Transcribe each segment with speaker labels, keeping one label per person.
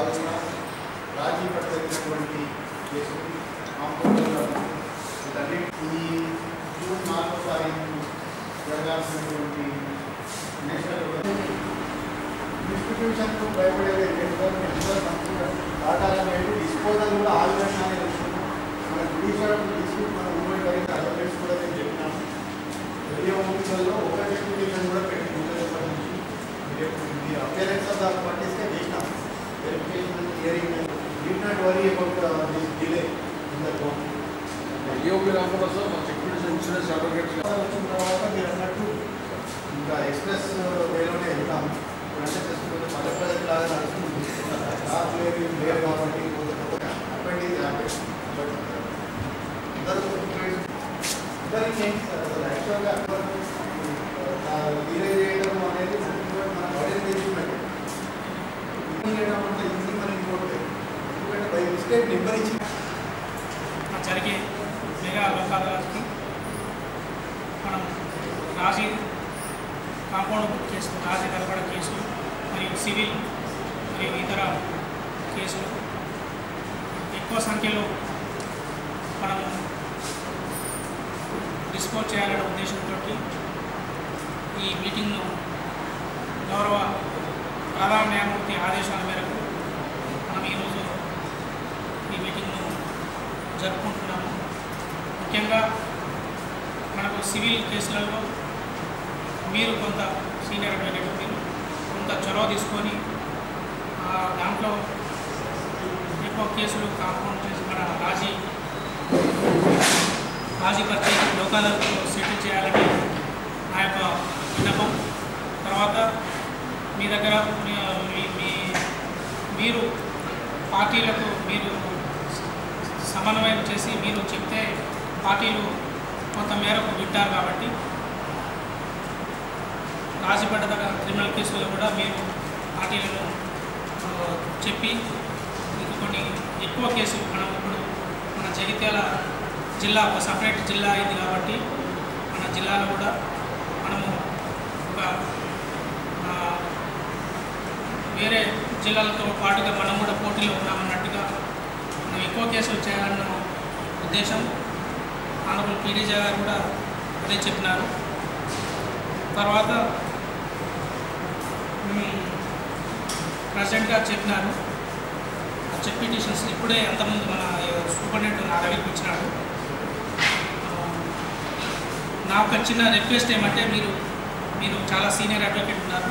Speaker 1: భాగంగా రాజీ పడుతున్నటువంటి కేసులు కాంపౌండర్ల వీటన్ని ఈ జూన్ నాలుగో తారీఖు జరగాల్సినటువంటి నేషనల్ డిస్ట్రిబ్యూషన్కు భయపడేది టాటాల లేదు డిస్పోజల్ కూడా ఆల్రెడీ మన జుడిషియల్ డిస్ట్రిక్ట్ మన ఉమ్మడి కలిగిన అలవేట్స్ కూడా నేను చెప్పినాను రేడియో మూవీలలో ఒక డిస్ట్రిబ్యూషన్ కూడా పెట్టి ముందు నుంచి రేపు అపేరెన్స్ ఆఫ్ ద పార్టీస్కే చేసినాం verification hearing deed not worry about this delay in the court
Speaker 2: EOP రాకుండా సార్ మన సెక్యూరిటీ ఇన్సూరెన్స్ అడ్వకేట్స్
Speaker 1: వచ్చిన తర్వాత మీరు అన్నట్టు ఇంకా ఎక్స్ప్రెస్ వేలోనే వెళ్తాం ఇప్పుడంటే జస్ట్ కొంచెం మధ్యప్రదేశ్ లాగా నడుస్తుంది కార్ లేదు లేరు కాబట్టి కొంచెం కొత్తగా అప్పటి బట్ అందరూ అందరికీ ఏంటి సార్ అసలు యాక్చువల్గా రిలే చేయడం అనేది మన ఆడియన్స్ తెచ్చుకున్నట్టు చేయడం అంటే ఈజీ మనం ఇంకోటి ఎందుకంటే బై మిస్టేక్ నెంబర్ ఇచ్చి
Speaker 3: జరిగే మెగా లోక్ అదాలత్కి మనం రాజీ కాంపౌండ్ బుక్ కేసులు రాజీ కలపడ కేసులు మరియు సివిల్ మరియు ఇతర కేసులు ఎక్కువ సంఖ్యలో మనము డిస్పోజ్ చేయాలనే ఉద్దేశంతో ఈ మీటింగ్ను గౌరవ ప్రధాన న్యాయమూర్తి ఆదేశాల మేరకు మనం ఈరోజు ఈ మీటింగ్ను జరుపుకుంటున్నాము ముఖ్యంగా మనకు సివిల్ కేసులలో మీరు కొంత సీనియర్ అడ్వకేట్ మీరు కొంత చొరవ తీసుకొని ఆ, దాంట్లో ఎక్కువ కేసులు కాంపౌండ్ చేసి మన రాజీ రాజీ పరిచయ లోకాలకు సెటిల్ చేయాలని నా యొక్క విన్నపం తర్వాత మీ దగ్గర మీ మీ- మీ- మీరు పార్టీలకు మీరు సమన్వయం చేసి మీరు చెప్తే పార్టీలు కొంత మేరకు వింటారు కాబట్టి రాజీపడ్డ క్రిమినల్ కేసుల్లో కూడా మీరు పార్టీలను ఆ, చెప్పి ఇంకా కొన్ని ఎక్కువ కేసులు మనం ఇప్పుడు మన జగిత్యాల జిల్లా ఒక సపరేట్ జిల్లా అయింది కాబట్టి మన జిల్లాలో కూడా మనము ఒక ఆ, వేరే జిల్లాలతో పాటుగా మనం కూడా పోటీలో ఉన్నామన్నట్టుగా మనం ఎక్కువ కేసులు చేయాలన్న ఉద్దేశం ఆనరబుల్ పీడీజే గారు కూడా అదే చెప్పినారు తర్వాత ప్రెసిడెంట్ గారు చెప్పినారు ఆ చెక్ పిటిషన్స్ ఇప్పుడే ఎంతమంది మన సూపరింటెండెంట్ నా దగ్గరికి వచ్చినాడు ఆ, నా ఒక చిన్న రిక్వెస్ట్ ఏమంటే మీరు మీరు చాలా సీనియర్ అడ్వకేట్ ఉన్నారు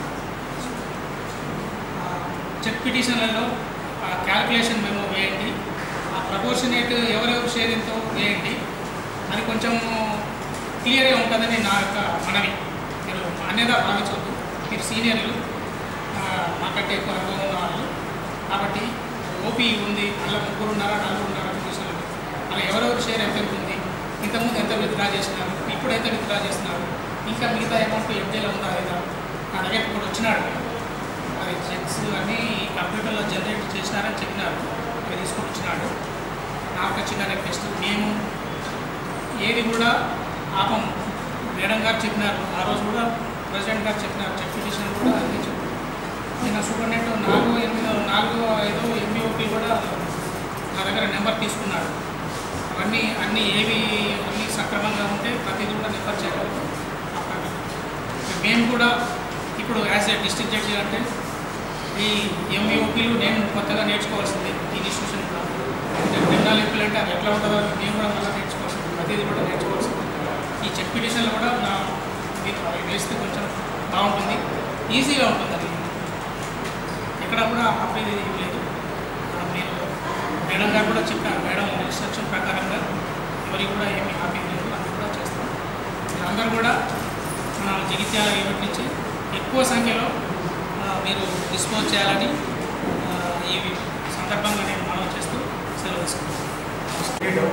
Speaker 3: ఆ, చెక్ పిటిషన్లలో ఆ క్యాల్కులేషన్ మేము వేయండి ఆ ప్రపోర్షనేట్ ఎవరెవరు షేర్ ఎంతో వేయండి అది కొంచెం క్లియర్గా ఉంటుందని నా యొక్క మనవి మీరు అన్యదా భావించవద్దు మీరు సీనియర్లు ఆ, మాకంటే ఎక్కువ అనుభవం ఉన్న వాళ్ళు కాబట్టి ఓపీ ఉంది అలా ముగ్గురు ఉన్నారా నలుగురు ఉన్నారా పిటిషన్లు అలా ఎవరెవరు షేర్ ఎంత ఎంత ఉంది ఇంతకుముందు ఎంత విత్డ్రా చేసినారు ఇప్పుడు ఎంత విత్డ్రా చేస్తున్నారు ఇంకా మిగతా అమౌంట్ ఎఫ్డీలో ఉందా లేదా నా దగ్గర ఇప్పుడు వచ్చినాడు అది చెక్స్ అన్నీ కంప్యూటర్లో జనరేట్ చేసినారని చెప్పినారు అవి తీసుకొని వచ్చినాడు నా ఒక చిన్న రిక్వెస్ట్ మేము ఏది కూడా ఆపం మేడం గారు చెప్పినారు ఆ రోజు కూడా ప్రెసిడెంట్ గారు చెప్పినారు చెక్ పిటిషన్ కూడా అన్నీ చెప్పారు నిన్న సూపరింటెండెంట్ నాలుగో ఎనిమిదో నాలుగో ఐదో ఎంబీఓపీ కూడా నా దగ్గర నెంబర్ తీసుకున్నాడు అవన్నీ అన్నీ ఏవి అన్నీ సక్రమంగా ఉంటే ప్రతిదీ కూడా నెంబర్ చేయగలుగుతాం మేము కూడా ఇప్పుడు యాజ్ ఏ డిస్ట్రిక్ట్ జడ్జి అంటే ఈ ఎంఈఓపీలు నేను కొత్తగా నేర్చుకోవాల్సింది ఈ ఇన్స్టిట్యూషన్ కూడా క్రిమినల్ ఎంపీలు అంటే అది ఎట్లా ఉంటుందో మేము కూడా మళ్ళీ నేర్చుకోవాల్సింది ప్రతిదీ కూడా నేర్చుకోవాల్సింది ఈ చెక్ పిటిషన్లు కూడా నా మీరు అవి వేస్తే కొంచెం బాగుంటుంది ఈజీగా ఉంటుంది అది ఎక్కడ కూడా ఆపేది ఏం లేదు ఆ, మీరు మేడం గారు కూడా చెప్పారు మేడం ఇన్స్ట్రక్షన్ ప్రకారంగా ఎవరికి కూడా ఏమీ ఆపేది లేదు అది కూడా చేస్తాం మీరందరూ కూడా మన జగిత్యాల యూనిట్ నుంచి ఎక్కువ సంఖ్యలో ఆ, మీరు డిస్పోజ్ చేయాలని ఆ, ఈ సందర్భంగా నేను మనవి చేస్తూ సెలవు తీసుకుంటాను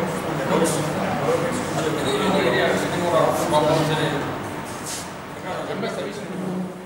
Speaker 2: అది ఏరియా సిట్టింగ్ కూడా ప్రాబ్లమ్స్